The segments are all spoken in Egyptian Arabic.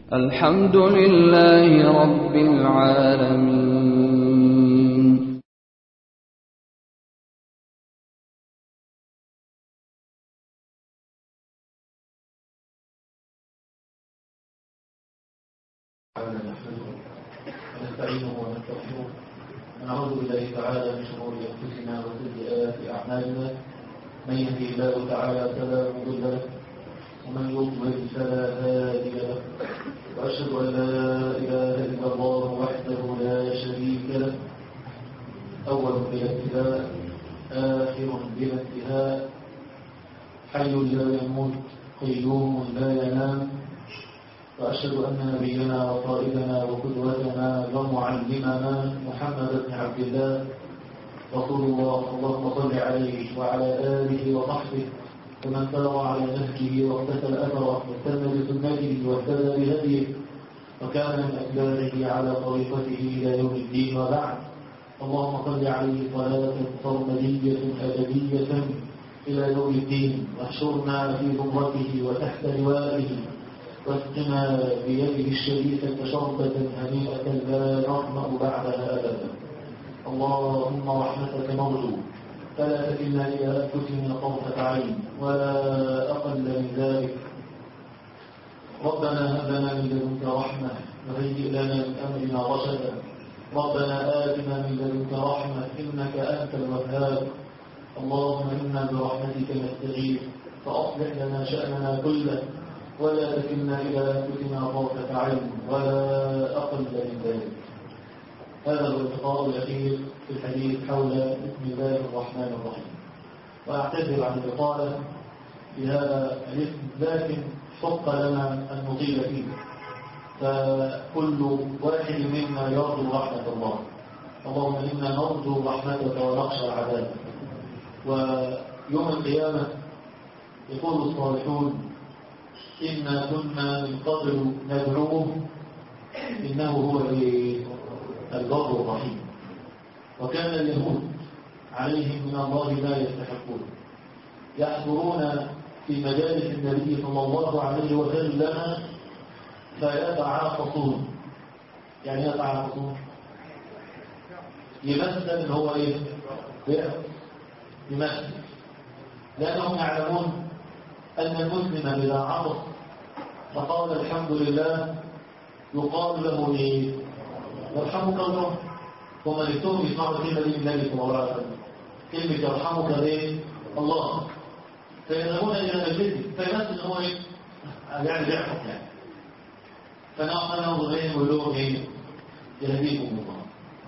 الحمد لله رب العالمين تعالى نحمده ونستعينه ونستغفره ونعوذ بالله تعالى من شرور انفسنا وسيئات اعمالنا من يهدي الله تعالى فلا مضل له ومن يضلل فلا هادي له واشهد ان لا اله الا الله وحده لا شريك له اول بلا ابتداء اخر بلا انتهاء حي لا يموت قيوم لا ينام وأشهد أن نبينا وقائدنا وقدوتنا ومعلمنا محمد بن عبد الله رسول الله اللهم صل عليه وعلى آله وصحبه ومن سار على نهجه واقتفى أثره واستنى بسنته واهتدى بهديه وكان من أتباعه على طريقته إلى يوم الدين وبعد اللهم صل عليه صلاة صرمدية أبدية إلى يوم الدين واحشرنا في ذمته وتحت لوائه واسقنا بيده الشريفة شربة هنيئة لا نظمأ بعدها أبدا اللهم رحمتك نرجو فلا تكلنا إلى أنفسنا طرفة عين ولا أقل من ذلك ربنا هب لنا من لدنك رحمة وهيئ لنا من أمرنا رشدا ربنا آتنا من لدنك رحمة إنك أنت الوهاب اللهم إنا برحمتك نستجيب فأصلح لنا شأننا كله ولا تكلنا إلى أنفسنا طرفة عين ولا أقل من ذلك هذا هو اللقاء الأخير في الحديث حول بسم الله الرحمن الرحيم وأعتذر عن الإطالة في هذا الاسم لكن حق لنا أن نطيل فيه فكل واحد منا يرجو رحمة الله اللهم إنا نرجو رحمتك ونخشى عذابك ويوم القيامة يقول الصالحون إنا كنا من قبل ندعوه إنه هو البر الرحيم وكان اليهود عليهم من الله ما يستحقون يحضرون في مجالس النبي صلى الله عليه وسلم فيتعاطفون يعني يتعاطفون يمثل ان هو ايه يمثل لانهم يعلمون أن المسلم إذا عطف فقال الحمد لله يقال له إيه؟ يرحمك الله وما لتهم يسمعوا كلمة دي من النبي صلى الله عليه وسلم كلمة يرحمك ليه؟ الله فيذهبون إلى مجلسه فيمثل هو إيه؟ يعني بيعرف يعني فنحن ننظر إليهم ونقول لهم إيه؟ يهديكم الله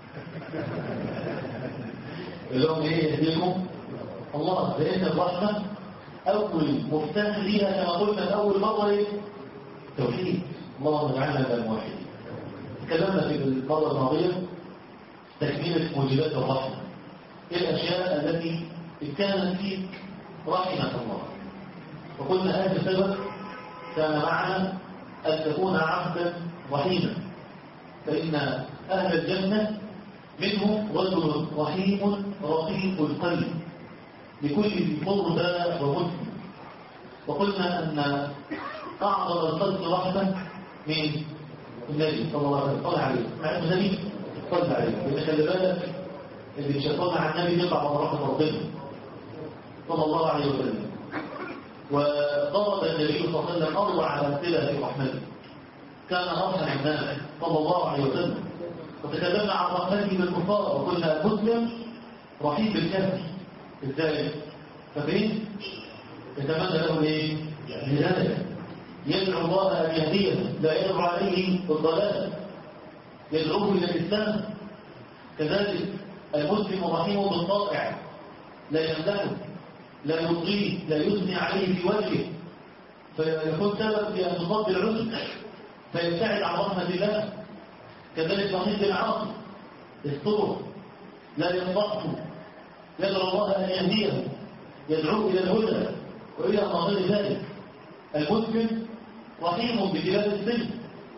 يقول لهم إيه يهديكم الله لأن الرحمة أول مفتاح ليها كما قلنا أول مرة إيه؟ توحيد اللهم اجعلنا من الموحدين تكلمنا في المرة الماضية تكملة موجبات الرحمة إيه الأشياء التي إن كانت فيك رحمة الله وقلنا هذا السبب كان معنا أن تكون عبدا رحيما فإن أهل الجنة منهم رجل رحيم رقيق القلب لكل قربى ومسلم وقلنا أن أعظم الخلق رحمة من النبي صلى الله عليه وسلم صلى عليه مع النبي صلى عليه لأن خلي بالك اللي شيطان على النبي يطلع من رحمة ربنا صلى الله عليه وسلم وضرب النبي صلى الله عليه وسلم أروع أمثلة في رحمته كان أرحم الناس صلى الله عليه وسلم وتكلمنا عن رحمته بالكفار وقلنا المسلم رحيم بالكافر ازاي فاكرين يتمنى له ايه الهدايه يدعو الله ان يهديه لا يدعو عليه بالضلال يدعوه الى الاسلام كذلك المسلم رحيم بالطائع لا يمدحه لا يطغيه لا يثني عليه في وجهه فيكون سبب في ان تصاب العسر فيبتعد عن رحمه الله كذلك رحيم بالعاصي يستره لا ينضحه يدعو الله أن يهديه يدعوه إلى الهدى وإلى ما غير ذلك المسلم رحيم ببلاد السجن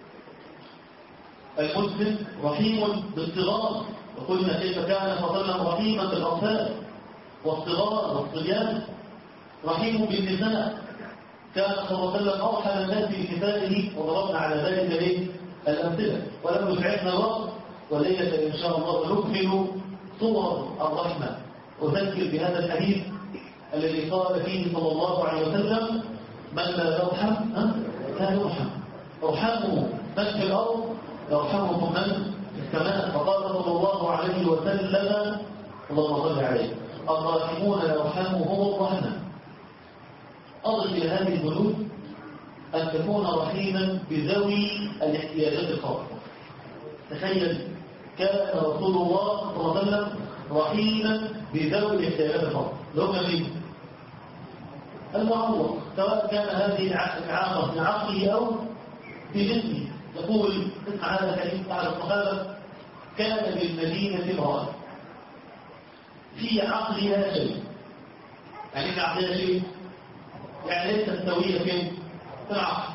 المسلم رحيم بالصغار وقلنا كيف كان فضلا رحيما بالأطفال والصغار والصبيان رحيم بالنساء كان صلى الله عليه وسلم أرحم الناس بكفائه وضربنا على ذلك إيه؟ الأمثلة ولم يسعدنا الوقت والليلة إن شاء الله نكمل صور الرحمة أذكر بهذا الحديث الذي قال فيه صلى الله عليه وسلم من لا يرحم ها؟ لا يرحم ارحموا من في الأرض يرحمكم من في السماء فقال صلى الله عليه وسلم اللهم صل عليه الراحمون يرحمهم الرحمن أضف إلى هذه البنود أن تكون رحيما بذوي الاحتياجات الخاصة تخيل كان رسول الله صلى الله عليه وسلم رحيما بذوي الاحتياجات الخاصة اللي هم مين؟ المعوض سواء كان هذه الإعاقة في عقله أو في جسمه يقول اسمع هذا الحديث على الصحابة كان بالمدينة امرأة في عقلها شيء يعني في عقلها شيء يعني ليست سوية فين؟ في العقل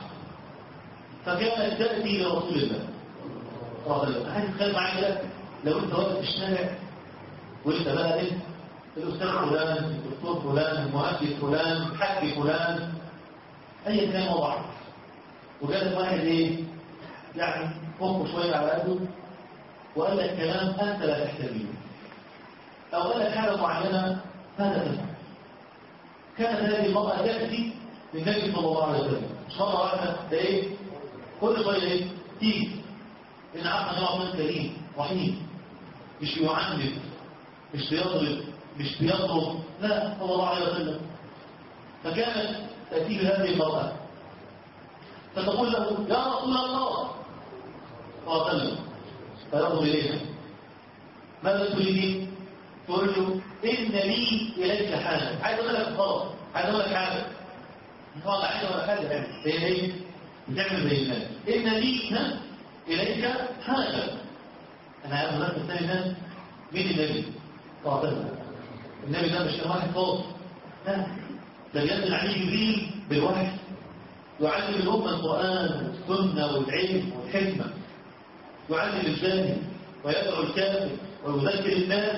فكانت تأتي لرسول الله صلى الله عليه وسلم عايز تتخيل معايا كده لو انت واقف في الشارع وانت بقى ايه الاستاذ فلان الدكتور فلان المؤدي فلان الحاج فلان ايا كان وضعك وجالس واحد ايه يعني فوقه شويه على قده وقال لك كلام انت لا تحتمله او قال لك حاجه معينه هذا تفهم كانت هذه المرأة تأتي للنبي صلى الله عليه وسلم مش مرة واحدة ده ايه كل شوية ايه تيجي إن عارفة نوع من كريم رحيم مش بيعند مش بيضرب مش بيضرب لا صلى الله عليه وسلم فكانت تأتي بهذه المرأة فتقول له يا رسول الله صلى الله عليه وسلم فينظر إليها ماذا تريدين؟ تقول له إن لي إليك حاجة عايز أقول لك خلاص عايز أقول لك حاجة والله عايز أقول لك حاجة يعني هي إيه؟ بتعمل زي الناس إن لي ها إليك حاجة أنا عايز أقول لك الثاني الناس مين النبي؟ صلى الله عليه وسلم النبي ده مش كان واحد خاص لا ده ينزل عليه جبريل بالوحي يعلم الأمة القرآن والسنة والعلم والحكمة يعلم الجاهل ويدعو الكافر ويذكر الناس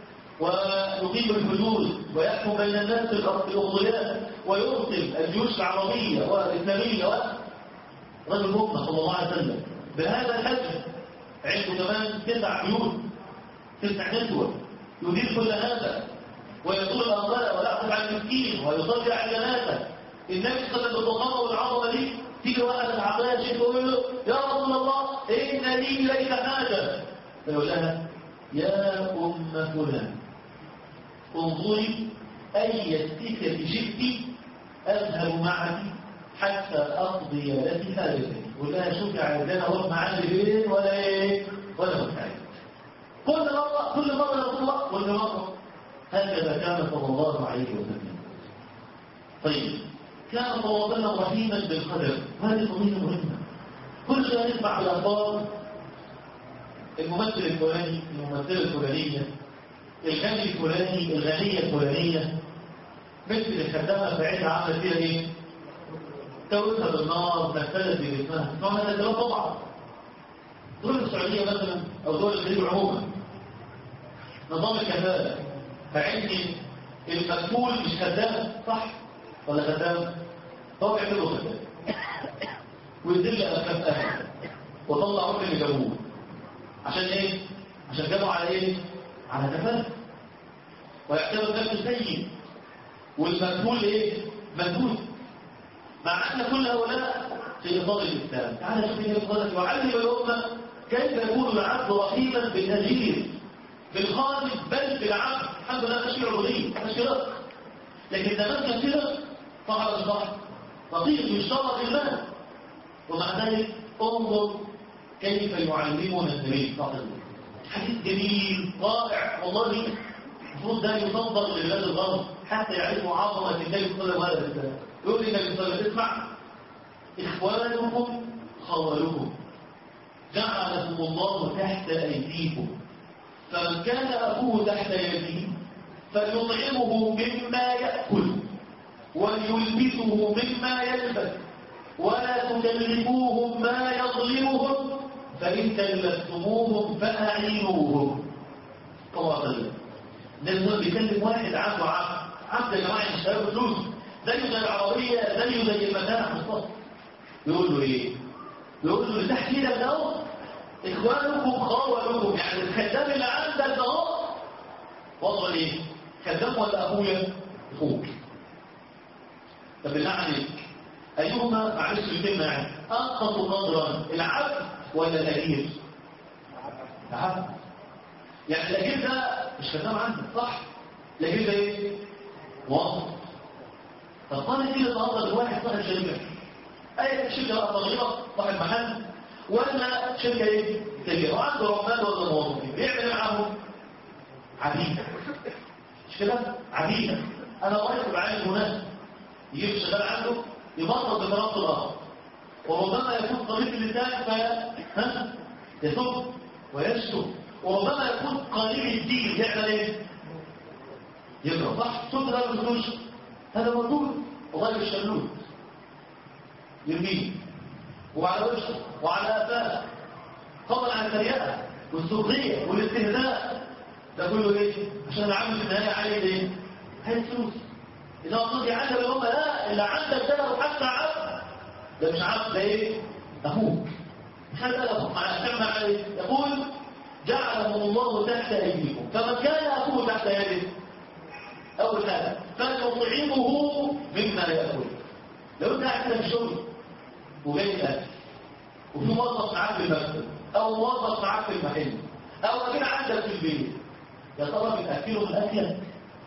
ويقيم الحدود ويحكم بين الناس في الأرضيات ويرسل الجيوش العربية والإسلامية رجل الأمة صلى الله عليه وسلم بهذا الحجم عنده كمان تسع بيوت تسع نسوة يدير كل هذا ويطول الأنصار ويأخذ عن المسكين ويصلي على الجنازة النبي صلى الله عليه وسلم والعظمة دي تيجي واحدة عطايا شيء تقول له يا رسول الله إن لي إليك حاجة فيقول لها يا أم فلان انظري أي السكة جئت أذهب معك حتى أقضي لك حاجتك ولا شوفي عايزانا اروح معاك فين ولا ايه ولا مستعد كل مرة كل مرة يا رسول الله كل مرة هكذا كان صلى الله عليه وسلم طيب كان صلى الله عليه وسلم رحيما بالقدر هذه قضية مهمة كل شيء نسمع في الأخبار الممثل الفلاني الممثلة الفلانية الغني الفلاني الغنية الفلانية مثل الخدامة بتاعتها عاملة فيها ايه؟ توتها بالنار نفذت بجسمها طبعا هذا كلام طبعا دول السعودية مثلا أو دول الخليج عموما نظام الكفاءة فعندي المسؤول مش خدام صح ولا خدام؟ هو بيعمله خدام ويدل أسكاب أهل وطلع روح اللي جابوه عشان ايه؟ عشان جابوا على ايه؟ على كفاءة ويعتبر نفسه سيد والمسؤول ايه؟ مسؤول مع أن كل هؤلاء في إطار الإسلام تعالى شوف هنا إطارة يعلم الأمة كيف يكون العبد رحيما بالأجير بالخادم بل بالعبد الحمد لله ماشي عبودية ماشي رزق لكن زمان كان في رزق فقط البحر رقيق يشترط المال ومع ذلك انظر كيف يعلمنا النبي صلى الله عليه وسلم حديث جميل رائع والله المفروض ده يصدر لبلاد الغرب حتى يعرفوا عظمه النبي صلى الله عليه وسلم يقول لي النبي صلى الله عليه وسلم اسمع اخوانكم خوالكم جعلكم الله تحت ايديكم فمن كان اخوه تحت يديه فليطعمه مما ياكل وليلبسه مما يلبس ولا تكلفوهم ما يظلمهم فإن كلفتموهم فأعينوهم الله عليه النبي صلى بيكلم واحد عنده عبد عبد يا جماعه مش هياخد فلوس زيه زي العربية زيه زي المتاع بالظبط يقول له ايه يقول له اللي تحت ايدك ده اهو اخوانكم خوالكم يعني الخدام اللي عندك ده اهو وضعه ايه خدام ولا ابويا اخوك طب بالله عليك ايهما معلش الكلمه يعني انقص قدرا العبد ولا الاجير العبد يعني الاجير ده مش خدام عندك صح الاجير ده ايه موظف طب طالب دي النهارده الواحد صاحب شركه اي شركه بقى صغيره صاحب محل ولا شركه ايه كبيره وعنده عمال ولا موظفين بيعمل ايه معاهم عبيد مش كده عبيد انا رايح بعين مناسب يجيب الشغال عنده يبطل بكرامته الارض وربما يكون قريب اللسان ف ها يسب ويشتم وربما يكون قريب الدين يعمل ايه يقرا صح صوت ده ما هذا موجود والله الشلوت يرميه وعلى وجهه وعلى افاه فضلا عن التريقه والسخريه والاستهزاء ده كله ايه عشان العمل في النهايه عليه ايه هاي الفلوس اذا قلت عندك الامه لا اللي عندك ده لو حتى عبد ده مش عبد ده ايه اخوك مش هذا اخوك مع استعمل عليه يقول جعلهم الله تحت ايديكم فمن كان اخوه تحت يده اول حاجه فليطعمه مما ياكل لو انت قاعد في الشغل وجاي الاكل وفي موظف معاك في المكتب او موظف معاك في المحل او راجل عندك في البيت يا ترى بتاكله من اكلك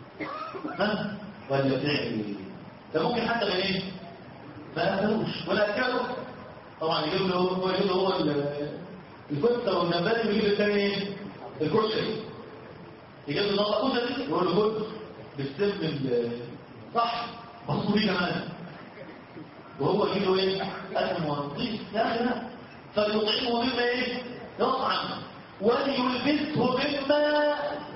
ها ولا بتعمل ده ممكن حتى ما ايه ما اكلوش ولا اكله طبعا يجيب له هو يجيب له هو الكفته والنبات ويجيب الثاني ايه الكشري يجيب له نقطه كشري يقول له خد بالسم صح بصوا بيه كمان وهو يجيب له ايه اكل موظف لا لا فليطعمه مما ايه يطعم وليلبسه مما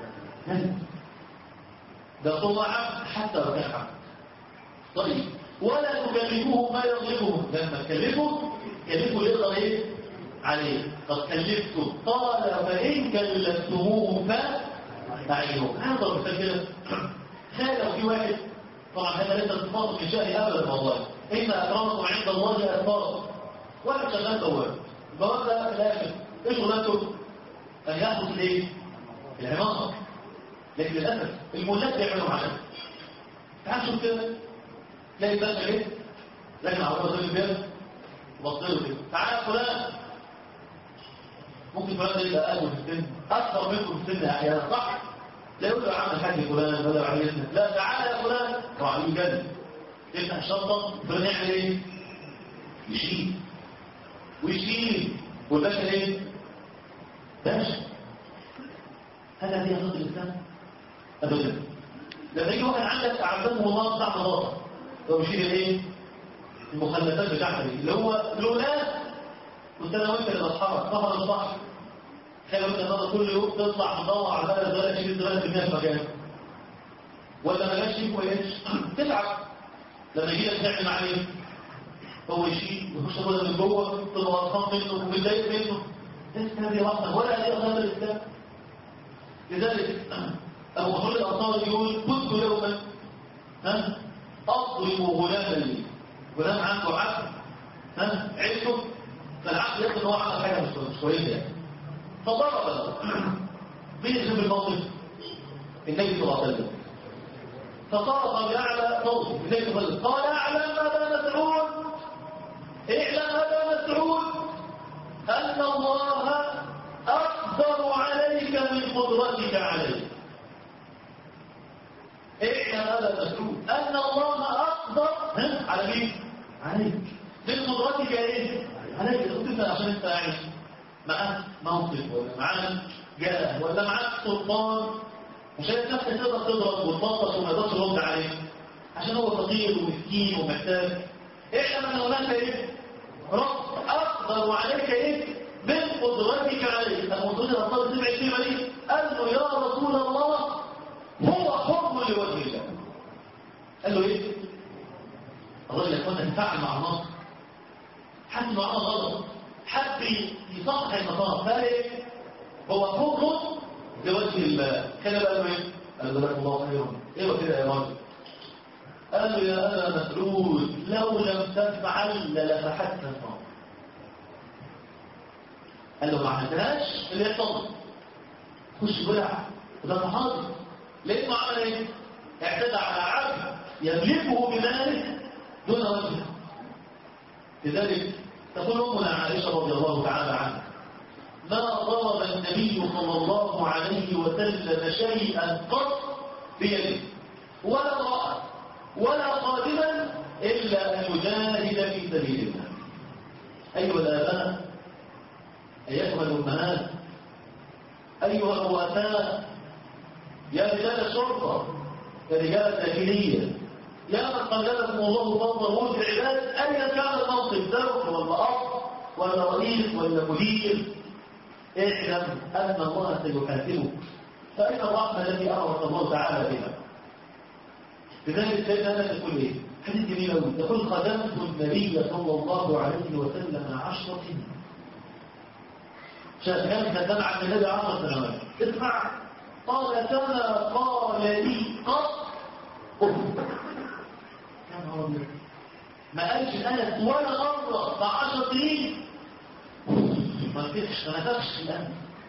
ده طمع حتى لو كان عبد طيب ولا تكلفوه ما يظلمه لما تكلفه كلفه يقدر ايه عليه قد كلفته قال فإن كلفتموه فأعينوه هذا مثال كده تخيل لو في واحد طبعا هذا ليس صفات من شأني أبدا والله إن أكرمكم عند الله أتقاكم واحد شغال بواب البواب ده في الآخر إيش غلطته؟ أن يأخذ الإيه؟ العمارة لكن للأسف الملاك بيعملوا معانا تعال شوف كده تلاقي بقى ايه لكن على الرجل البيت وبصيله كده تعال يا فلان ممكن فلان ده يبقى اقل في السن اكثر منكم في السن احيانا صح لا يقول له عم الحاج فلان ولا على اسمك لا تعال يا فلان طبعا يجنن يفتح الشنطه فلان يعمل ايه يشيل ويشيل والباشا ايه باشا هذا هي خط الاسلام ابدا لما يجي واحد عندك اعزمه الله بتاع نظافه هو بيشيل الايه المخلفات بتاعتك دي اللي هو لولا كنت انا وانت اللي بتحرك طبعا الصح تخيل انت النهارده كل يوم تطلع تدور على بلد الزباله تشيل الزباله ترميها في مكان ولا ما جاش فيك ويش تتعب لما يجي لك تعمل معاه ايه هو يشيل ويخش هو من جوه تبقى قرفان منه ومتضايق منه لسه هذه رحمه ولا هذه اصلا الاسلام لذلك أبو خالد الأنصاري يقول كنت يوما ها أضرب غلاما لي غلام عنده عقل ها عيشه فالعقل يقول هو عمل حاجة مش كويسة يعني فضرب مين يجيب الموقف؟ النبي صلى الله عليه وسلم فصرخ بأعلى صوته النبي صلى الله عليه وسلم قال أعلم أبا مسعود اعلم أبا مسعود أن الله أقدر عليك من قدرتك عليه اعلم هذا مسعود ان الله اقدر على مين عليك من قدرتك ايه عليك انت عشان انت عايش معاك موقف ولا معاك جاه ولا معاك سلطان عشان نفسك تقدر تضرب وتبطش وما تقدرش ترد عليه عشان هو فقير ومسكين ومحتاج اعلم ان هناك ايه رب اقدر عليك ايه من قدرتك عليه المفروض الاطفال سمع الكلمه دي قال له يا رسول الله هو حكم لوجه الله قال له ايه الراجل يا اخوانا تفاعل مع الله حد معاه غلط حد يصحح المطار قال ايه هو حكم لوجه الله كان بقى له ايه قال له جزاك الله خيرا ايوه كده يا راجل قال له يا أبا مسعود لو لم تفعل للفحتك النار قال له ما عملتهاش اللي يحصل خش بلع وده محاضر لانه عمل ايه اعتدى على عبد يملكه بماله دون وجهه لذلك تقول امنا عائشه رضي الله تعالى عنها ما ضرب النبي صلى الله عليه وسلم شيئا قط بيده ولا امراه ولا قادما الا ان يجاهد في سبيل الله ايها الاباء ايتها الامهات ايها الرؤساء يا رجال الشرطه يا رجال الداخليه يا من قلدكم الله فوق رؤوس العباد ايا كان المنصب زوج ولا اب ولا رئيس ولا مدير اعلم ان الله سيحاسبك فاين الرحمه التي امرك الله تعالى بها لذلك سيدنا انس يقول ايه حديث جميل قوي يقول خدمت النبي صلى الله عليه وسلم عشر سنين شاهدت خدم عن النبي عشر سنوات اسمع قال كما قال لي قط أف يا نهار أبيض. ما قالش انس ولا مره مع 10 سنين ما فيش ما نفخش الان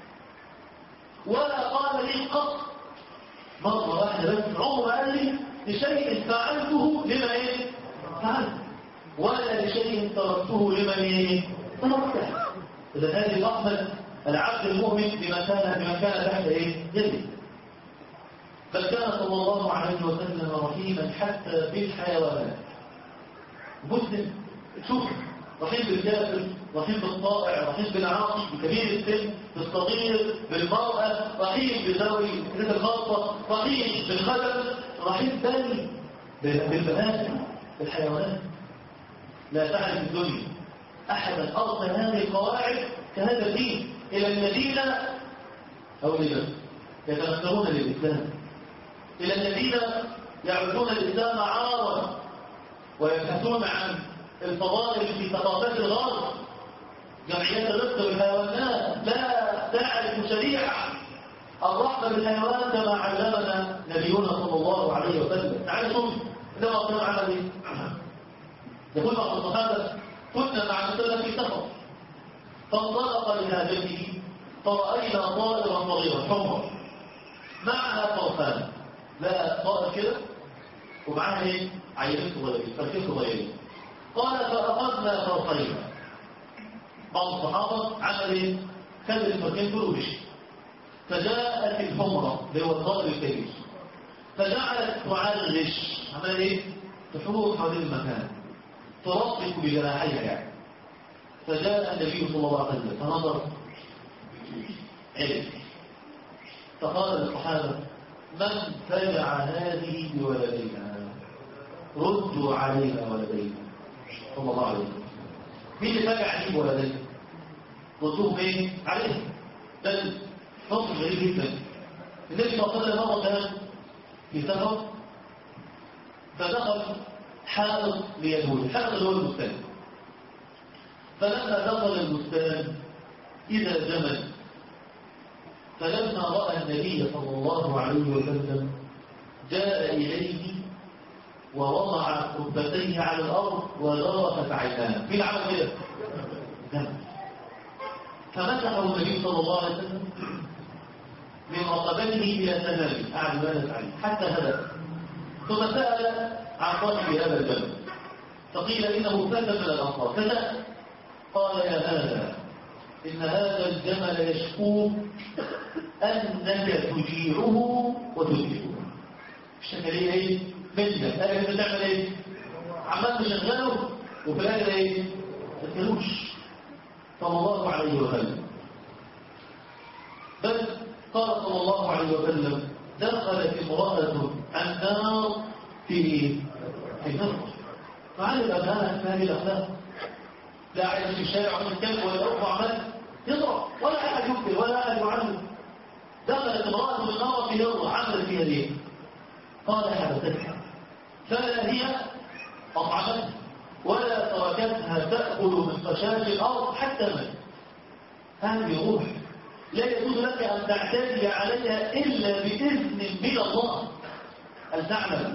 ولا قال لي قط مرة واحدة بس عمر قال لي لشيء فعلته لما ايه فعلت ولا لشيء تركته لمن ايه تركته إذا هذه رحمة العبد المؤمن بما كان بما كان تحت ايه يده بل كان صلى الله عليه وسلم رحيما حتى بالحيوانات مسلم شوف رحيم بالكافر رحيم بالطائع رحيم بالعاصي بكبير السن بالصغير بالمرأة رحيم بذوي الكنيسة الخاصة رحيم بالخدم رحيم بل بالبنات بالحيوانات لا تعرف الدنيا أحدا أرسل هذه القواعد كهذا الدين إلى الذين أو إلى يتمثلون للإسلام إلى الذين يعبدون الإسلام عارا ويبحثون عن الفضائل في ثقافات الغرب جمعيات الرفق بالحيوانات لا تعرف شريعة الرحمة بالحيوان كما علمنا نبينا صلى الله عليه وسلم تعالوا شوف لما كان عمل ايه يقول بعض الصحابة كنا مع السلام في سفر فانطلق لهاجته فرأينا طائرا صغيرا حمر معها فرسان لا طائر كده ومعاها ايه عينين صغيرين فرسين صغيرين قال فأخذنا فرسين بعض الصحابة عمل ايه خد الفرسين كله ومشي فجاءت الحمرة اللي هو الطائر الكبير فجعلت تعرش عمل ايه تحوط حوالين المكان ترقق بجناحيها يعني فجاء النبي صلى الله عليه وسلم فنظر علم فقال للصحابة من فجع هذه بولديها ردوا عليها ولديها صلى الله عليه وسلم مين اللي فجع هذه بولديها ردوهم ايه عليها بل فصل غريب جدا النبي صلى الله عليه وسلم مرة كان في سفر فدخل حائط ليهود حائط اللي هو البستان فلما دخل البستان إذا جمل فلما رأى النبي صلى الله عليه وسلم جاء إليه ووضع ركبتيه على الأرض وغرفت عيناه في العمل كده جمل فمسحه النبي صلى الله عليه وسلم من رقبته إلى ثمانه قعد يبالغ عليه حتى هدف ثم سأل عن صاحب هذا الجبل فقيل إنه فتى من الأنصار كذا قال يا هذا إن هذا الجمل يشكوك أنك تجيعه وتجيبه الشكلية إيه؟ منك أنا كنت تعمل إيه؟ عمال تشغله وفي الآخر إيه؟ ما تكلوش صلى الله عليه وسلم بل قال صلى الله عليه وسلم دخلت امرأة النار في في نار فعلم أنها هذه الأخلاق لا عايز في الشارع ومن كلب ولا يرفع عمل يضرب ولا أحد يكبر ولا أحد يعلم دخلت امرأة النار في نار عمل فيها ليه قال حبستها فلا هي أطعمتها ولا تركتها تأكل من خشاش الأرض حتى مات هذه روح لا يجوز لك أن تعتدي عليها إلا بإذن من الله أن تعلم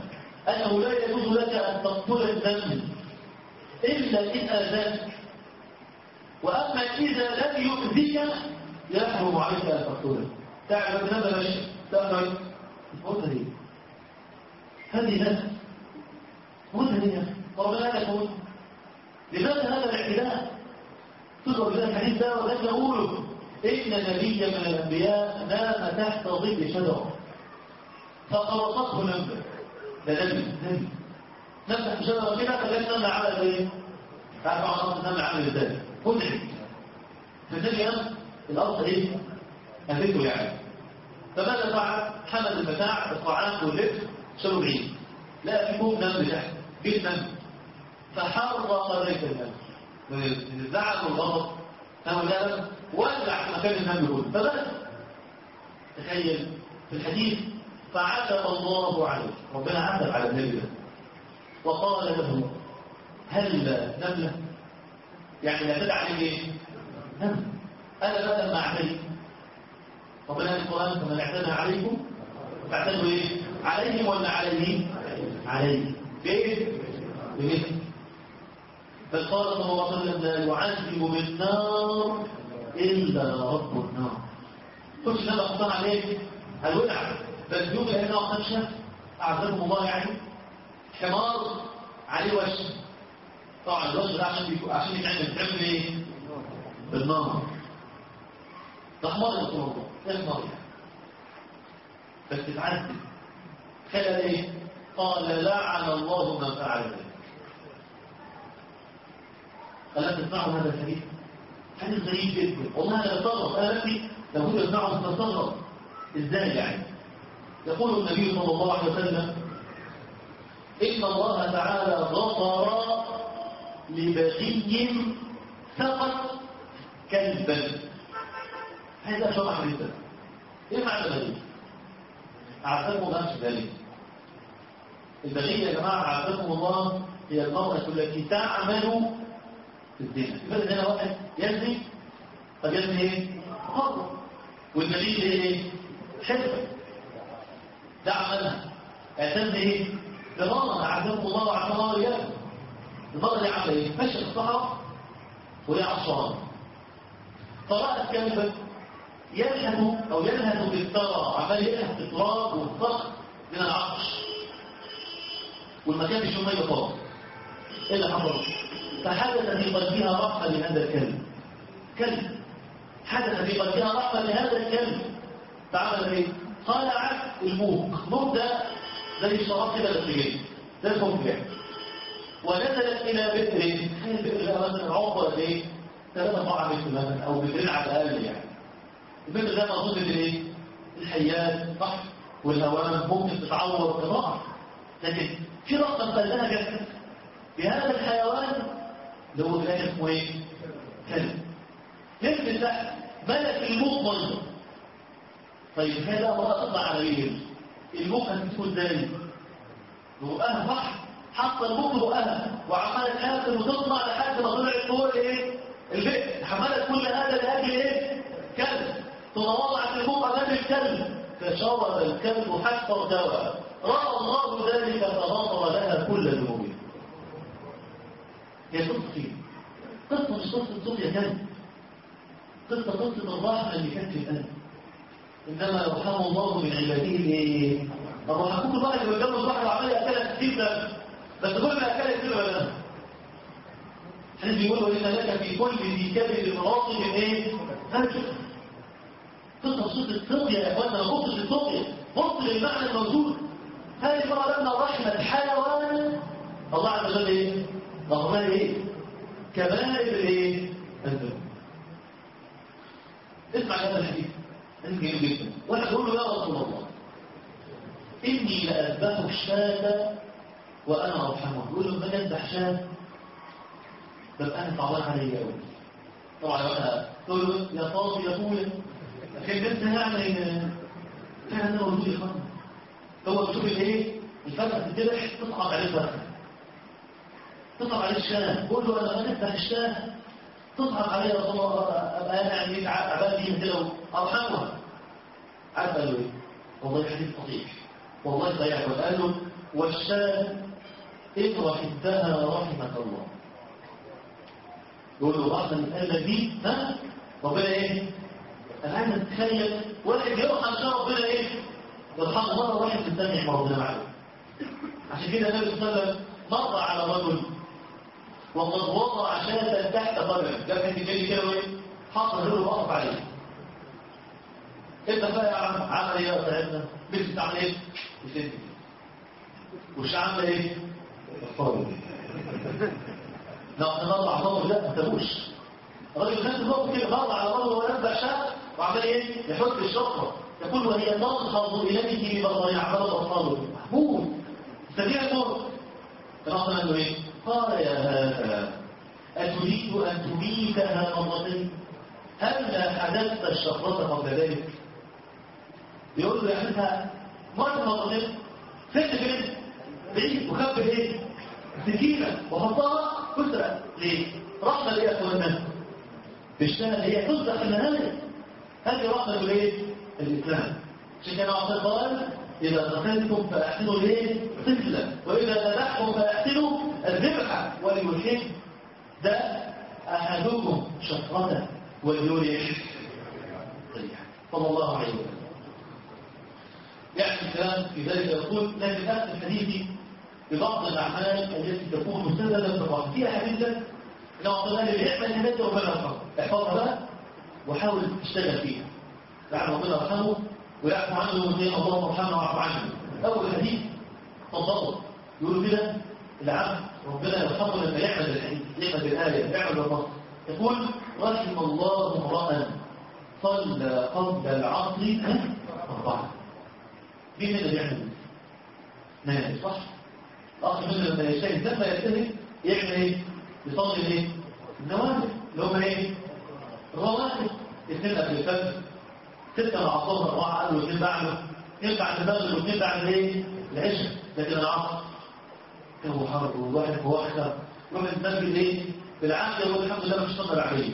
أنه لا يجوز لك أن تقتل النمل إلا إن آذاك وأما إذا لم يؤذيك يحرم عليك أن تقتله تعرف النمل ماشي تعرف مدهي هذه نفس مدهي وربنا لا يقول لماذا هذا الاعتداء تضرب لنا الحديث ده ولا نقوله إن نبيا من الأنبياء نام تحت ظل شجرة فقرصته نملة ده نبي نبي نام تحت شجرة كده فكان نملة عمل ايه؟ تعرف عن أرض النملة عمل ازاي؟ مدعي فالنبي قام الأرض ايه؟ أهلته يعني فماذا فعل؟ حمل المتاع الطعام واللبس شالوا بعيد لا في كوب نمل تحت بيت نمل فحرق بيت النمل من الزعل والغضب أو لا ولع في مكان النمل كله فبس تخيل في الحديث فعتب الله عليه ربنا عتب على النبي ده وقال له هل نملة يعني لا تدع عليه ايه نمل أنا بدل ما أعتدي ربنا في القرآن فمن اعتدى عليكم فاعتدوا ايه عليهم ولا عليه عليه بايه بمثل بل قال صلى الله عليه وسلم لا يعذب بالنار إلا رب النار كل شيء أخطان عليه الودع بل يوم هنا وخمسة أعذبهم الله يعني حمار عليه وجه طبعا الوجه ده عشان بيكون عشان يتعمل تعمل ايه بالنار ده حمار يا رسول الله ايه حمار يعني بس تتعذب خلال ايه قال لعن الله من فعل ذلك ألا تسمعوا هذا الحديث حديث غريب جدا والله أنا بستغرب أنا نفسي لو كنت أسمعه بستغرب إزاي يعني يقول النبي صلى الله عليه وسلم إن الله تعالى غفر لبغي سقط كلبا هذا شرح جدا ايه معنى البغي؟ أعزكم نفس ذلك البغي يا جماعة أعزكم الله هي المرأة التي تعمل في الزنا لماذا هنا واحد يزني طب يزني ايه؟ حر والبغي ايه؟ حرفة ده عملها اعتمد ايه؟ بمرأة أعزكم الله وعلى الله وإياكم المرأة دي عمل ايه؟ ماشية في الصحراء وهي عطشانة فرأت كلبا يلهث أو يلهث بالثرى عمال يلهث بالتراب والصخر من العطش والمكان مش ميه خالص ايه اللي حصل؟ فحدث في قلبها رحمة لهذا الكلب كلب حدث في قلبها رحمة لهذا الكلب فعمل ايه؟ قال عكس الموك موك ده زي الشراب كده للسجين ده الموك يعني ونزلت إلى بئر هي البئر ده مثلا عمره قد ايه؟ ثلاثة أربعة متر مثلا أو مترين على الأقل يعني البئر ده موجود في الايه؟ الحيات صح والهوام ممكن تتعور تضاعف لكن في رقم فلها جسد بهذا الحيوان اللي هو في الاخر اسمه ايه؟ كلب نفس تحت ملك الموت منظر طيب هذا امرأة تطلع على ايه؟ الموت هتكون ازاي؟ بقها صح حط الموت بقها وعملت حافل وتطلع لحد ما طلعت فوق ايه؟ البئر حملت كل هذا لاجل ايه؟ كلب ثم وضعت الموت امام الكلب فشرب الكلب حتى ارتوى رأى الله ذلك فغفر لها كل ذنوبها هي قصة فيه قصة مش قصة صوفيا كلب قصة قصة الرحمة اللي كانت في القلب إنما يرحم الله من عباده الايه؟ الرحمة كل واحد اللي بيتجوز واحد وعمال يأكلها كتير ده بس كل ما أكلها كتير ولا لا حديث بيقولوا إن لك في كل ذي كبد راضي من إيه؟ هرجل قصة قصة التقية يا اخوانا ما بصش التقية بص للمعنى الموجود هذه المرة لما رحمة حيوان الله عز وجل ايه؟ ضغمان ايه؟ كبائر الايه؟ الذنوب اسمع هذا الحديث حديث جميل جدا واحد يقول له يا رسول الله اني لأذبح الشاة وانا ارحمه يقول له من يذبح شاة ببقى انا صعبان علي قوي طبعا انا تقول له يا صاحبي يا اخويا لكن انت يعني كان انا موجود يا اخوانا هو بتشوف الايه الفرخه تتذبح تصعب عليه الفرخه تصعب عليه الشاه قول له انا بنفتح الشاه تصعب عليه يا رسول الله ابقى انا يعني عبال دي كده ارحمها عارف قال له ايه والله حديث صحيح والله صحيح قال له والشاة إن رحمتها رحمك الله يقول له بعض الآلة دي ها ربنا إيه أنا عايز أتخيل واحد يرحم شاء ربنا إيه والحق مرة واحد في الثاني يحمى ربنا معه عشان كده النبي صلى الله عليه وسلم مر على رجل وقد وضع شاة تحت قدمه ده كان بيجي كده وايه حط رجله وقف عليه انت بقى يا عم عمل ايه يا سيدنا بنت بتعمل ايه بسنتي وش عامله ايه فاضي لا نطلع فاضي لا ما تبوش الراجل نفس الوقت كده مر على رجل ونبع شاة وعمال ايه يحط الشفره يقول وهي تنخض اليه ببطن يعمل اطفاله محمود سريع الموت فنقل له ايه قال يا هذا أتريد أن تميتها مرتين هل حدثت الشفرة قبل ذلك يقول له يعني انت مرة مرتين ست فين بعيد وكبر ايه سكينة وحطها كسرة ليه رحمة ليه يا اخوانا بالشهر هي كسرة في النهاية هذه رحمة ليه الإسلام عشان كده عصر قال إذا قتلتم فأحسنوا ليه طفلا وإذا ذبحتم فأحسنوا الذبحة وليحب ده أحدكم شفرته وليريح صلى الله عليه وسلم يعني الكلام في ذلك يقول لكن أخذ الحديث ببعض الأعمال التي تكون مسددا بالرحمة فيها حديثا لو أعطينا لي يعمل هذا ربنا يرحمه احفظها بقى وحاول تشتغل فيها لعل ربنا يرحمه ويعفو عنه ويقول اللهم ارحمنا واعف عنه اول حديث تفضلوا يقولوا كده العبد ربنا يرحمه لما يعمل الحديث يعمل الايه يعمل النص يقول رحم الله امرا صلى قبل العصر اربعه مين اللي بيعمل ناس صح اخر من لما يجتهد لما يجتهد يعمل ايه يصلي ايه النوافل اللي هم ايه الرواتب اثنين قبل الفجر ستة مع الظهر أربعة قالوا اثنين بعده اثنين بعد المغرب واثنين بعد الايه؟ العشاء لكن العصر هو حرب وواحد هو أكثر يوم المسجد ايه؟ بالعافية يقول الحمد لله مش صدر عليه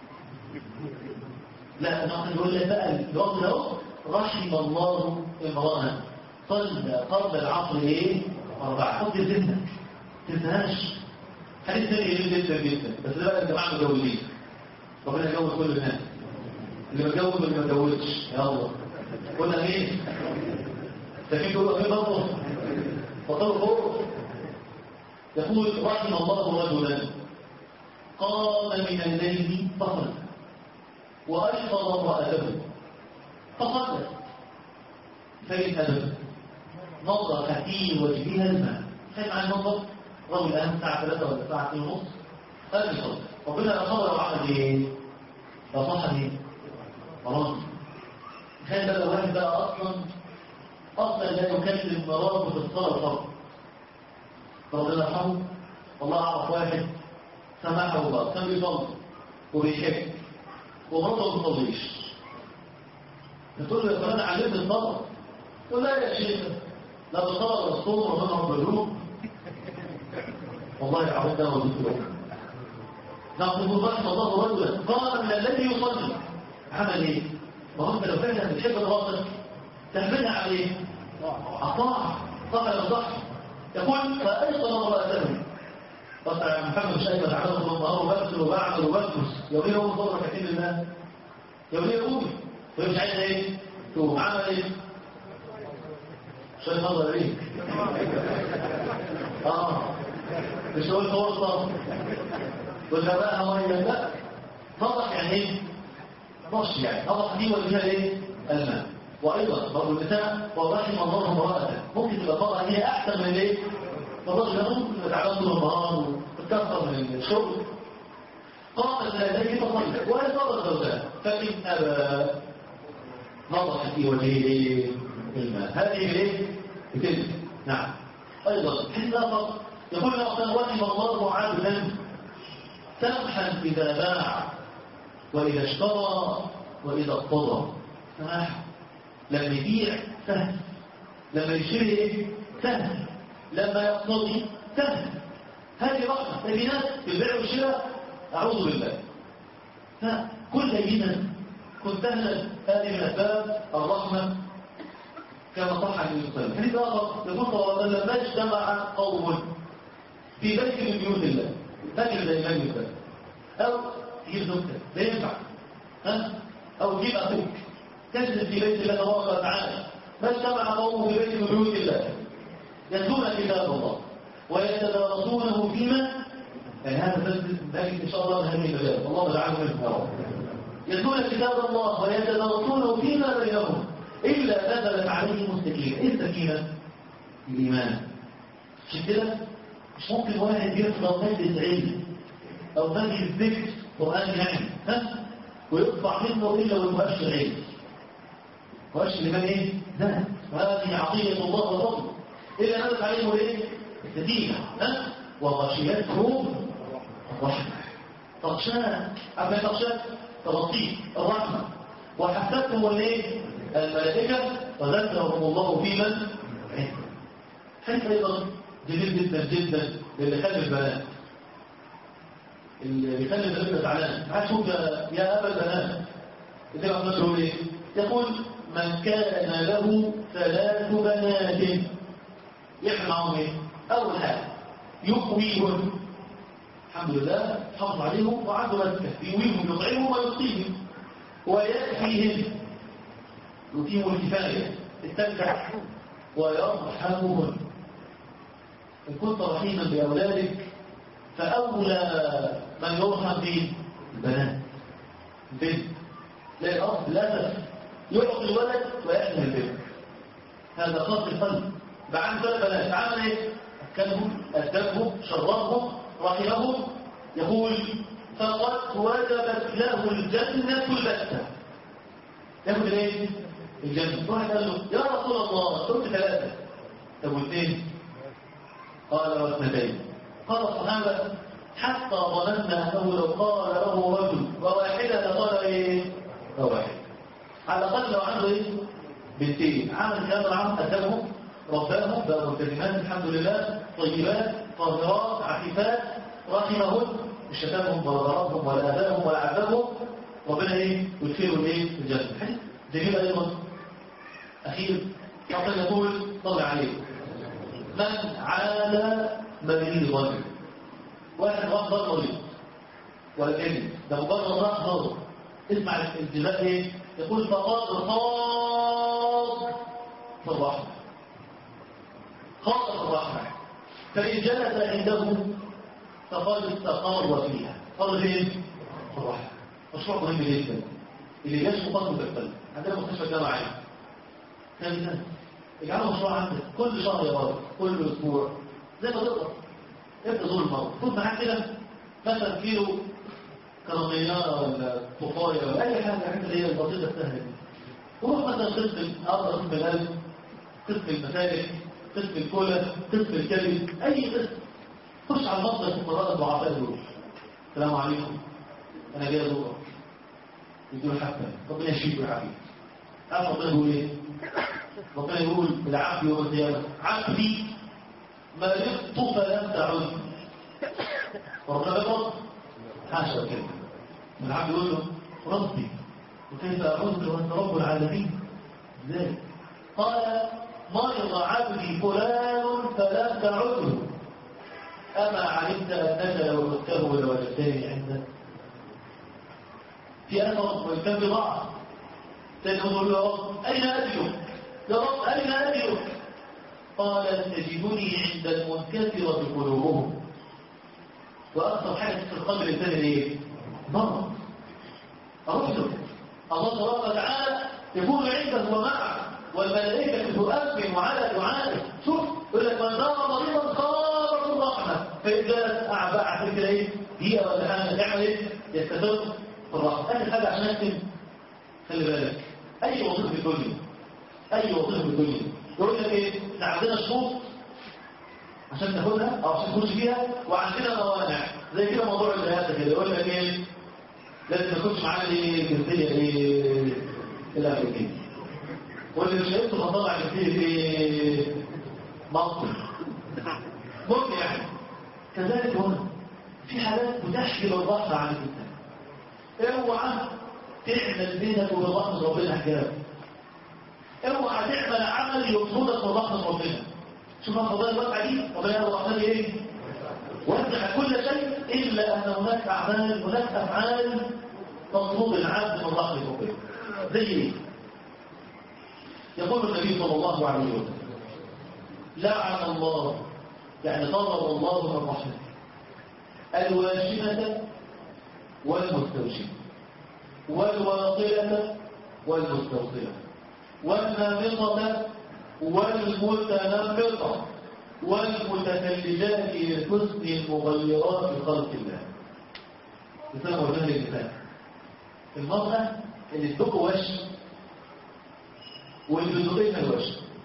لا نحن نقول لك بقى الوقت ده رحم الله امرأة صلى قبل العصر ايه؟ أربعة حط الزنة تنساهاش حديث ثاني جميل جدا جدا بس ده بقى الجماعة مجاوبين ربنا يجاوب كل الناس اللي متجوز واللي ما اتجوزش يا الله قلنا ايه لكن تقول ايه برضه فطلوا فوق يقول رحم الله رجلا قام من الليل فصل وايقظ امراته فصلت فإن أدب نظر في وجهها الماء خايف عن النظر رجل الآن الساعة 3 ولا الساعة 2 ونص قال لي صلي ربنا أخبر وعمل إيه؟ فصح ليه؟ خلاص تخيل بقى لو واحد بقى اصلا اصلا لا يكلم مراته في الصلاه فقط ربنا يرحمه والله اعرف واحد سمحه الله كان بيصلي وبيحب ومراته ما بتصليش تقول له يا فلان علمت الصلاه يقول لا يا شيخ لا بالصلاه ولا الصوم ربنا رب الروح والله العظيم ده موجود في الوقت نقول رحم الله رجلا قال من الذي يصلي عمل ايه ما هو انت لو فعلا بتحب الباطل تعملها على ايه عطاء طبعا الضحك يقول فايضا امراته طبعا محمد مش ايضا عمله طول النهار وبكسر وبعمل وبكس يومين هو صبر ركعتين لله يومين يقوم وهي مش عايزه ايه تقوم عمل ايه شويه نظر ايه اه مش هو الفرصه وغباءها ميه لا نضح يعني ايه نص يعني نضح دي وجهها ايه الماء وايضا برضه النساء ورحم الله امراته ممكن تبقى طبعا هي احسن من ايه فالراجل ده ممكن يبقى تعبان طول النهار وتكثر من الشغل قامت لديه فصلت وهي صلت زوجها فان ابى نضح في وجهه الماء هذه ايه بتلك نعم ايضا حين اخر يقول لنا رحم الله عبدا سمحا إذا باع وإذا اشترى وإذا اقتضى سماح لما يبيع سهل لما يشتري ايه سهل لما يقتضي سهل هذه رحمة في ناس في البيع والشراء أعوذ بالله فكل لينا كن سهلا هذه من أسباب الرحمة كما صح عن النبي صلى الله عليه وسلم حديث آخر يقول صلى الله عليه وسلم ما اجتمع قوم في بيت من بيوت الله فاكر زي ما يقول أو تجيب زوجتك لا ينفع ها أو تجيب أخوك تجلس في بيت الله تبارك وتعالى ما اجتمع قوم في بيت من بيوت الله يتلون كتاب الله ويتدارسونه فيما يعني هذا ذلك إن شاء الله من هذه المجال الله يجعله منه يا رب يتلون كتاب الله ويتدارسونه فيما بينهم إلا نزلت عليهم السكينة إيه السكينة؟ الإيمان مش كده؟ مش ممكن واحد يفضل مادة علم أو مادة ذكر قرآن يعني ها؟ ويطبع منه إلا والمؤشر علم مؤشر لمن إيه؟ ذات وهذه عطية الله وفضله إلا نزلت عليهم إيه؟ السكينة ها؟ وغشيتهم الرحمة تغشاك أما تغشاك تغطيك الرحمة وحفتهم الايه الملائكة وذكرهم الله في من حيث أيضا جميل جدا جدا للي خلي البنات اللي بيخلي البنات زعلان تعال شوف يا أبا البنات كتاب عبد الله ايه يقول من كان له ثلاث بنات يحمل معهم ايه أول حاجة يقويهم الحمد لله حافظ عليهم وعنده مزكة يويهم يطعمهم ويسقيهم ويكفيهم يتيم الكفاية استمتع ويرحمهم إن كنت رحيما بأولادك فأولى من يرحم به البنات البنت لا الأرض للأسف يعطي الولد ويحمل البنت هذا خاص القلب بعد ثلاث بنات عمل ايه؟ أكلهم أدبهم شربهم رحمهم يقول فقد وجبت له الجنة البتة ياخد ايه؟ الجنة واحد قال له يا رسول الله قلت ثلاثة طب واثنين قال واثنتين قال الصحابة حتى ظننا أنه لو قال له رجل وواحدة قال ايه؟ وواحد على الأقل لو عنده ايه؟ بنتين عمل كام عام أدبهم رباهم بقوا الكلمات الحمد لله طيبات طاهرات عفيفات رحمهن مش شتمهم ولا ضربهم ولا اذاهم ولا عذبهم ربنا ايه يدخلهم ايه في الجنه حلو جميل ايضا اخير حتى يقول صلى عليه من عاد مريضا واحد غفر مريض ولكن ده مجرد راح ضرب اسمع الانتباه ايه يقول فقد خاض في الرحمه خاض في الرحمه فان جلس عنده فقد استقر فيها قال فين؟ الرحمة مشروع مهم جدا اللي جاش مقدم بالقلب عندنا مستشفى الجامعة كان اجعله مشروع عندك كل شهر يا راجل كل اسبوع زي ما تقدر ابدا زور المرض خد معاك كده مثلا كيلو كرامية ولا طفاية ولا اي حاجه الحاجات اللي هي البسيطه السهله دي وروح مثلا قسم ارض قسم القلب قسم المسالك قسم الكلى قسم الكبد اي قسم خش على المصدر الفقراء الضعفاء دول السلام عليكم انا جاي ازورك يدور حتى ربنا يشفيك ويعافيك عارف ربنا يقول ايه ربنا يقول بالعافيه يوم القيامه عافي مرضت فلم تعد وربنا يقول حاشا كده العبد يقول له ربي وكيف اعوذك وانت رب العالمين ازاي قال مرض عبدي فلان فلم تعده أما علمت أنك لو عدته لوجدتني عندك في أثر وكان بضاعة تقول يا رب أين أجلك يا رب أين أجلك قال تجدني عند المنكسرة قلوبهم وأكثر حاجة في القلب الإنسان إيه؟ مرض أرسل الله تبارك وتعالى يكون عنده ومعه والملائكة تؤمن على دعائه شوف يقول لك من دار مريضا خابت الرحمة فإذا أعباء فكرة إيه؟ هي ولا حاجة تعمل إيه؟ يستمر في الرحمة آخر حاجة عشان أكتب خلي بالك أي وظيفة في الدنيا أي وظيفة في الدنيا يقول لك إيه؟ إحنا عندنا شروط عشان تاخدها أو عشان تخش فيها وعندنا موانع زي كده موضوع الرئاسة كده يقول لك إيه؟ لازم تخش معانا إيه؟ جنسية إيه؟ الأمريكية واللي مش هيدخل هطلع جنسية إيه؟ مصر ممكن يعني كذلك هنا في حالات بتحكي البحر عن الإنسان اوعى تعمل بينك وبين ربنا حجاب اوعى تعمل عمل يطردك من رحمة ربنا شوف القضايا الواقعة دي ربنا الرحمن ايه وزع كل شيء إلا أن هناك أعمال هناك أفعال تطلب العبد من رحمة ربنا زي ايه يقول النبي صلى الله عليه وسلم لعن الله يعني طلب الله من رحمته الواشمة والمستوشمة والواصلة والمستوصلة والنامطة والمتنمطة والمتفلجات لحسن المغيرات في خلق الله مثال وجه المثال المرأة اللي تدق وش واللي بتدقيها الوش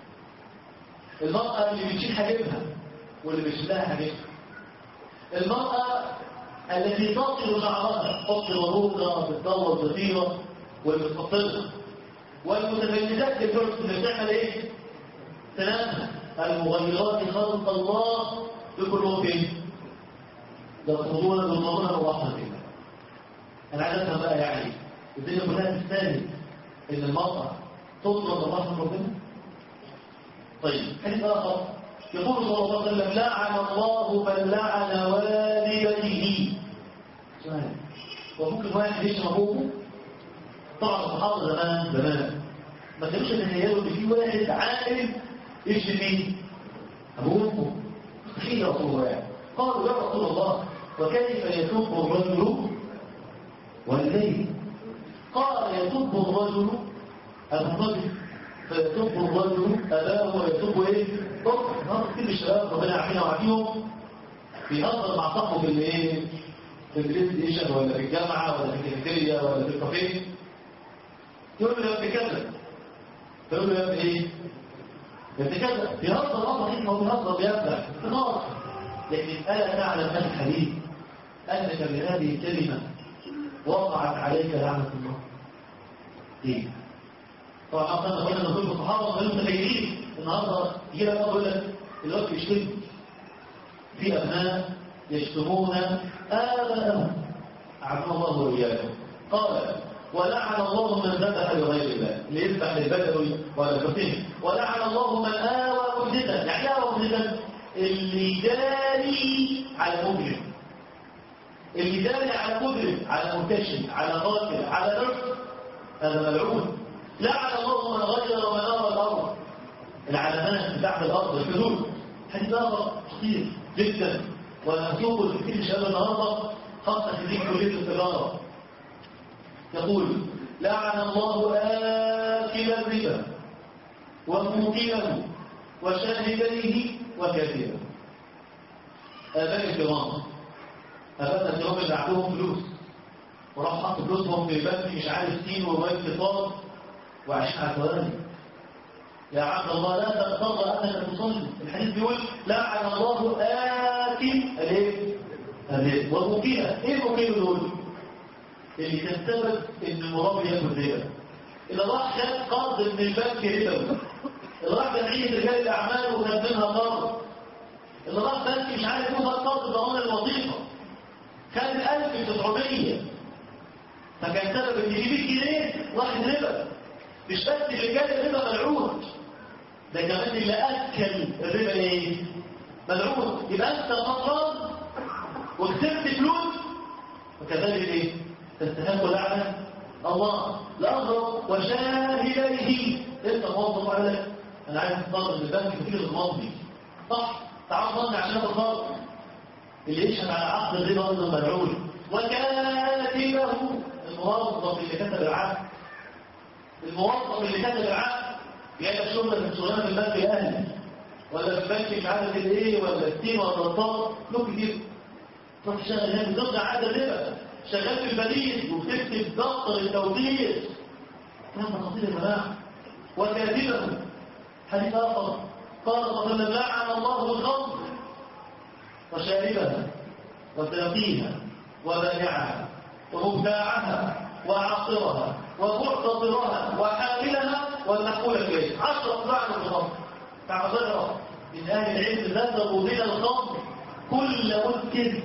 المرأة اللي بتشيل حاجبها واللي بيشيلها حاجبها المرأة التي تصل شعرها تحط ورودة بتدور ضفيرة والمتفطرة والمتفلتات للجرس اللي بتعمل ايه؟ تنامها المغيرات خلق الله بكلهم فين؟ يطردون بالضمانة ورحمة الله انا عايز افهم بقى يعني الدنيا كلها تستاهل ان المرأة تطلب رحمة ربنا طيب حديث اخر يقول صلى الله عليه وسلم لعن الله من لعن والديه سؤال وممكن واحد يشرب ابوه طبعا الصحابه زمان زمان ما كانوش يتخيلوا ان في واحد عاقل يشرب مين؟ ابوه وامه مستحيل يا رسول الله يعني قالوا يا رسول الله وكيف يسب الرجل والديه قال يسب الرجل الرجل فيسب الرجل أباه ويسب إيه؟ أخر هذا كتير الشباب ربنا يعافينا ويعافيهم بيهزر مع صاحبه في الايه؟ في البلاي ستيشن ولا في الجامعة ولا في الكافيتيريا ولا في الكافيه يقول له يا ابني كذا فيقول له يا ابني ايه؟ يا ابني كذا بيهزر اه صحيح هو بيهزر بيفرح خلاص لكن ألا تعلم أن الحديث أنك بهذه الكلمة وقعت عليك لعنة الله ايه؟ طبعا اصلا قلنا ان كل الصحابه غير متخيلين النهارده يجي لك يقول لك الوقت يشتم في ابناء يشتمون اباءهم اعلم الله واياكم قال ولعن الله من ذبح لغير الله اللي يذبح للبدوي ولا الفقيه ولعن الله من اوى مجدا يعني اوى مجدا اللي داري على مجرم اللي داري على مجرم على مرتشي على قاتل على نفس هذا ملعون لعن الله من غير ومنار الأرض العلامات بتاعت الأرض الحدود حديث آخر خطير جدا ونسوق كتير شباب النهارده خاصة في كلية التجارة يقول لعن الله آكل الربا وموكله وشاهديه وكاتبه آباء الكرام آباء الكرام اللي عندهم فلوس وراح حط فلوسهم في بنك مش عارف سين وبنك اتصال وعيش على ثواني يا عبد الله لا تغتر انك تصلي الحديث بيقول لعن الله آتي الايه؟ الايه؟ والمكيلة ايه المكيلة دول؟ اللي كان سبب ان المرابي ياكل ربا اللي راح خد قرض من البنك ربا اللي راح جمعية رجال الاعمال وخد منها قرض اللي راح بنك مش عارف يوصل قرض ضمان الوظيفة خد 1900 فكان سبب ان يجيب جنيه واحد ربا مش بس اللي كان الربا ملعون ده كمان اللي اكل الربا ايه ملعون يبقى انت خسران وكسبت فلوس وكذلك ايه تستهان لعنه الله الاغرب وشاهديه انت موظف على لك انا عايز اتصرف من البنك كتير الماضي صح تعال ضمن عشان تتصرف اللي يشهد على عقد الربا ايضا ملعون وكاتبه الموظف اللي كتب العقد الموظف اللي كتب العقد جاي لك شغل في شغلانه في البنك الاهلي ولا في البنك مش عارف الايه ولا التيم ولا الطاقه له كتير تروح تشتغل هناك ضد عقد الربا شغال في البريد وبتكتب دفتر التوزيع كلام تفاصيل يا جماعه وكاتبه حديث اخر قال صلى الله عليه وسلم لعن الله الخمر وشاربها وساقيها وبائعها ومبتاعها وعاصرها ومعتطرها وحاملها والمحمولة إليه عشرة لعنة الخمر تعذرها من أهل العلم ذهبوا من الخمر كل مسكر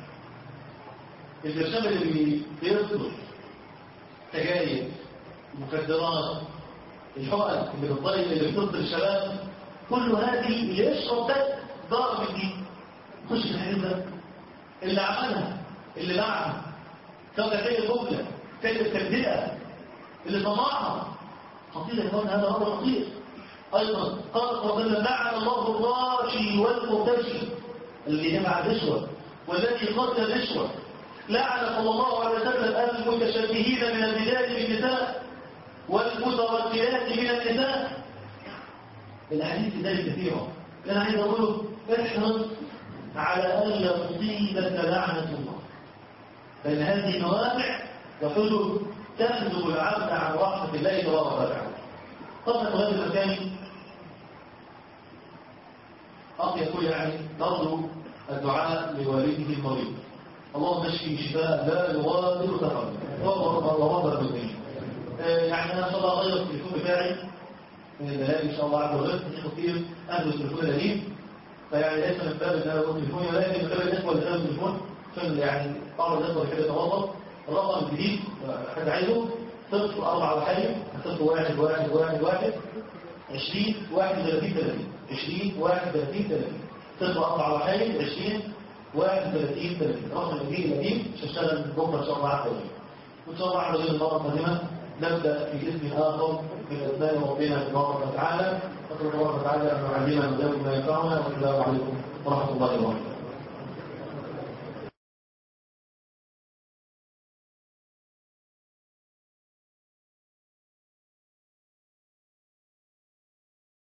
البرشام اللي بيصدر سجاير مخدرات الحقن اللي بتضيق اللي بتضرب الشباب كل هذه اللي يشرب ده ضار من دي خش في الحديث ده اللي عملها اللي باعها سواء كانت هي الجمله كانت التبدئه اللي صنعها خطير يا اخوان هذا امر خطير ايضا قال صلى الله عليه وسلم لعن الله الراشي والمرتشي اللي جمع الرشوه والذي قتل الرشوه لعن صلى الله عليه وسلم المتشبهين من الرجال بالنساء والمتوكلات من النساء الاحاديث ذلك كثيره انا عايز اقوله احرص على الا تصيبك لعنه الله لان هذه نوابع وحدود تحجب العبد عن رحمه الله تبارك وتعالى طبعا هذا المكان أخي يقول يعني نرجو الدعاء لوالده المريض اللهم اشفي شفاء لا يغادر سفرا وغفر المسلمين يعني انا ان شاء الله اغير التليفون بتاعي من الدلائل ان شاء الله عز وجل في كثير اهل التليفون القديم فيعني ليس من باب ان انا اقول تليفوني ولكن من باب الاخوه اللي خدوا التليفون عشان يعني بعض الاخوه كده يتوظف الرقم الجديد حد عايزه صفر أربعة وحاجة صفر واحد واحد واحد واحد عشرين واحد ثلاثين ثلاثين عشرين واحد ثلاثين ثلاثين صفر أربعة وحاجة عشرين واحد ثلاثين ثلاثين رقم الجديد القديم مش هشتغل بكرة إن شاء الله عز وجل وإن شاء الله عز وجل المرة القادمة نبدأ في اسم آخر من أسماء ربنا تبارك وتعالى نسأل الله تبارك وتعالى أن يعلمنا ويزود ما ينفعنا والسلام عليكم ورحمة الله وبركاته